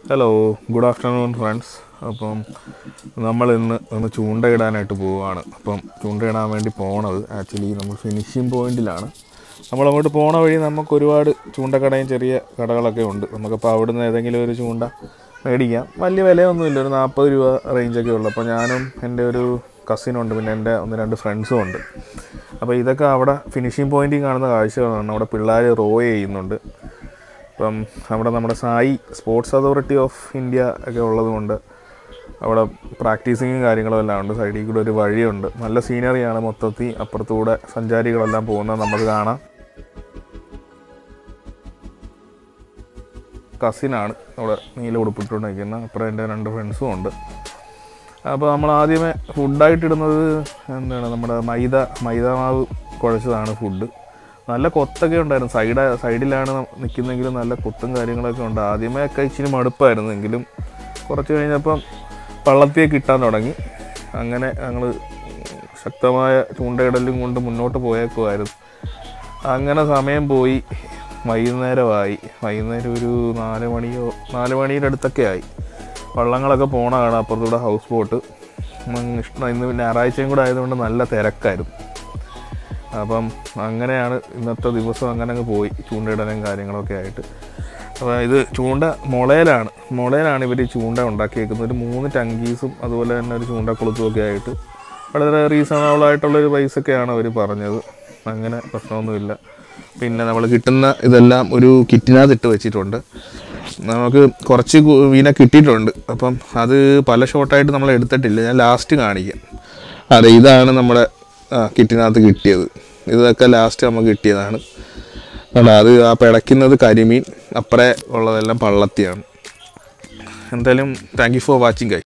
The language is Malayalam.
ഹലോ ഗുഡ് ആഫ്റ്റർനൂൺ ഫ്രണ്ട്സ് അപ്പം നമ്മൾ ഇന്ന് ഒന്ന് ചൂണ്ടയിടാനായിട്ട് പോവുകയാണ് അപ്പം ചൂണ്ടയിടാൻ വേണ്ടി പോണത് ആക്ച്വലി നമ്മൾ ഫിനിഷിംഗ് പോയിന്റിലാണ് നമ്മൾ അങ്ങോട്ട് പോണ വഴി നമുക്ക് ഒരുപാട് ചൂണ്ടക്കടയും ചെറിയ കടകളൊക്കെ ഉണ്ട് നമുക്കപ്പോൾ അവിടുന്ന് ഏതെങ്കിലും ഒരു ചൂണ്ട മേടിക്കാം വലിയ വിലയൊന്നുമില്ല ഒരു നാൽപ്പത് രൂപ റേഞ്ചൊക്കെ ഉള്ളു അപ്പോൾ ഞാനും എൻ്റെ ഒരു കസിനുണ്ട് പിന്നെ എൻ്റെ ഒന്ന് രണ്ട് ഫ്രണ്ട്സും ഉണ്ട് അപ്പോൾ ഇതൊക്കെ അവിടെ ഫിനിഷിംഗ് പോയിന്റിൽ കാണുന്ന കാഴ്ചകളാണ് അവിടെ പിള്ളേർ റോ ചെയ്യുന്നുണ്ട് ഇപ്പം അവിടെ നമ്മുടെ SAI sports authority of India ഒക്കെ ഉള്ളതുകൊണ്ട് അവിടെ പ്രാക്ടീസിങ്ങും കാര്യങ്ങളും എല്ലാം ഉണ്ട് സൈഡിൽ കൂടെ ഒരു വഴിയുണ്ട് നല്ല സീനറിയാണ് മൊത്തത്തിൽ അപ്പുറത്തൂടെ സഞ്ചാരികളെല്ലാം പോകുന്നത് നമുക്ക് കാണാം കസിനാണ് അവിടെ നീല ഉടുപ്പിട്ടുകൊണ്ട് നിൽക്കുന്നത് അപ്പുറം എൻ്റെ രണ്ട് ഫ്രണ്ട്സും ഉണ്ട് അപ്പോൾ നമ്മൾ ആദ്യമേ ഫുഡായിട്ട് ഇടുന്നത് എന്താണ് നമ്മുടെ മൈദ മൈദ മാവ് കുഴച്ചതാണ് ഫുഡ് നല്ല കൊത്തൊക്കെ ഉണ്ടായിരുന്നു സൈഡ് സൈഡിലാണ് നിൽക്കുന്നെങ്കിലും നല്ല കൊത്തും കാര്യങ്ങളൊക്കെ ഉണ്ട് ആദ്യമേ ഒക്കെ ഇച്ചിരി മടുപ്പായിരുന്നു എങ്കിലും കുറച്ച് കഴിഞ്ഞപ്പം പള്ളത്തിയെ കിട്ടാൻ തുടങ്ങി അങ്ങനെ ഞങ്ങൾ ശക്തമായ ചൂണ്ടയിടലും കൊണ്ട് മുന്നോട്ട് പോയേക്കുമായിരുന്നു അങ്ങനെ സമയം പോയി വൈകുന്നേരമായി വൈകുന്നേരം ഒരു നാല് മണിയോ നാല് മണിയുടെ അടുത്തൊക്കെ ആയി വള്ളങ്ങളൊക്കെ പോണ കാണാം അപ്പുറത്തൂടെ ഹൗസ് ബോട്ട് ഉം, ഇഷ്ടം ഇന്ന് ഞായറാഴ്ചയും കൂടെ ആയതുകൊണ്ട് നല്ല തിരക്കായിരുന്നു അപ്പം അങ്ങനെയാണ് ഇന്നത്തെ ദിവസം അങ്ങനെ അങ്ങ് പോയി ചൂണ്ടയിടലും കാര്യങ്ങളൊക്കെ ആയിട്ട് അപ്പോൾ ഇത് ചൂണ്ട മുളയിലാണ് മുളയിലാണ് ഇവർ ചൂണ്ട ഉണ്ടാക്കിയേക്കുന്നത് ഒരു മൂന്ന് ടങ്കീസും അതുപോലെ തന്നെ ഒരു ചൂണ്ടക്കുളത്തും ഒക്കെ ആയിട്ട് വളരെ റീസണബിൾ ആയിട്ടുള്ളൊരു പൈസയൊക്കെയാണ് അവർ പറഞ്ഞത് അങ്ങനെ പ്രശ്നമൊന്നുമില്ല പിന്നെ നമ്മൾ കിട്ടുന്ന ഇതെല്ലാം ഒരു കിറ്റിനകത്ത് ഇട്ട് വെച്ചിട്ടുണ്ട് നമുക്ക് കുറച്ച് കു- മീനെ കിട്ടിയിട്ടുണ്ട് അപ്പം അത് പല ഷോട്ടായിട്ട് നമ്മൾ എടുത്തിട്ടില്ല ഞാൻ ലാസ്റ്റ് കാണിക്കാം അതെ ഇതാണ് നമ്മുടെ ആ, കിറ്റിനകത്ത് കിട്ടിയത് ഇതൊക്കെ ലാസ്റ്റ് നമുക്ക് കിട്ടിയതാണ് കണ്ടോ, അത് ആ പിടയ്ക്കുന്നത് കരിമീൻ അപ്പുറേ ഉള്ളതെല്ലാം പള്ളത്തിയാണ് എന്തായാലും താങ്ക് യു ഫോർ വാച്ചിങ് കൈ